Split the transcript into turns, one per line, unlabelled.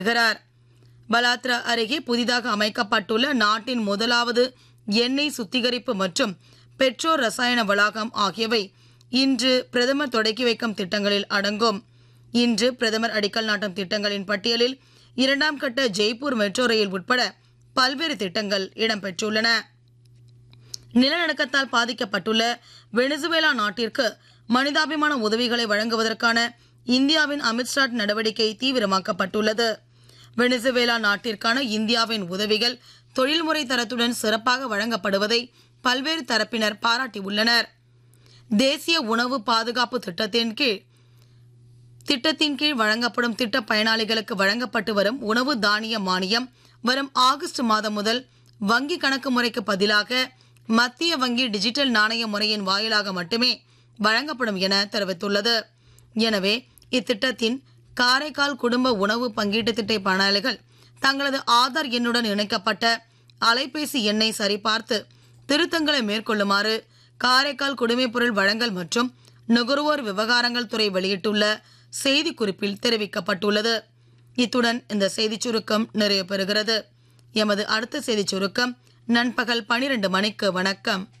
வருகிறார் பலாத்ரா அருகே புதிதாக அமைக்கப்பட்டுள்ள நாட்டின் முதலாவது எண்ணெய் சுத்திகரிப்பு மற்றும் பெட்ரோ ரசாயன வளாகம் ஆகியவை இன்று பிரதமர் தொடக்கி வைக்கும் திட்டங்களில் அடங்கும் இன்று பிரதமர் அடிக்கல் நாட்டும் திட்டங்களின் பட்டியலில் இரண்டாம் கட்ட ஜெய்ப்பூர் மெட்ரோ ரயில் உட்பட பல்வேறு திட்டங்கள் இடம்பெற்றுள்ளன நிலநடுக்கத்தால் பாதிக்கப்பட்டுள்ள வெனிசுவேலா நாட்டிற்கு மனிதாபிமான உதவிகளை வழங்குவதற்கான இந்தியாவின் அமித்ஷாட் நடவடிக்கை தீவிரமாக்கப்பட்டுள்ளது வெனிசுவேலா நாட்டிற்கான இந்தியாவின் உதவிகள் தொழில்முறை தரத்துடன் சிறப்பாக வழங்கப்படுவதை பல்வேறு தரப்பினர் பாராட்டியுள்ளனர் தேசிய உணவு பாதுகாப்பு திட்டத்தின் கீழ் திட்டத்தின் கீழ் வழங்கப்படும் திட்ட பயனாளிகளுக்கு வழங்கப்பட்டு வரும் உணவு தானிய மானியம் வரும் ஆகஸ்ட் மாதம் முதல் வங்கி கணக்கு முறைக்கு பதிலாக மத்திய வங்கி டிஜிட்டல் நாணய முறையின் வாயிலாக மட்டுமே வழங்கப்படும் என தெரிவித்துள்ளது எனவே இத்திட்டத்தின் காரைக்கால் குடும்ப உணவு பங்கீட்டு திட்ட பயனாளிகள் தங்களது ஆதார் எண்ணுடன் இணைக்கப்பட்ட அலைபேசி எண்ணை சரிபார்த்து திருத்தங்களை மேற்கொள்ளுமாறு காரைக்கால் குடிமைப்பொருள் வழங்கல் மற்றும் நுகர்வோர் விவகாரங்கள் துறை வெளியிட்டுள்ள செய்திக்குறிப்பில் தெரிவிக்கப்பட்டுள்ளது இத்துடன் இந்த செய்திச் சுருக்கம் நிறைவு பெறுகிறது எமது அடுத்த செய்திச் சுருக்கம் நண்பகல் பனிரெண்டு மணிக்கு வணக்கம்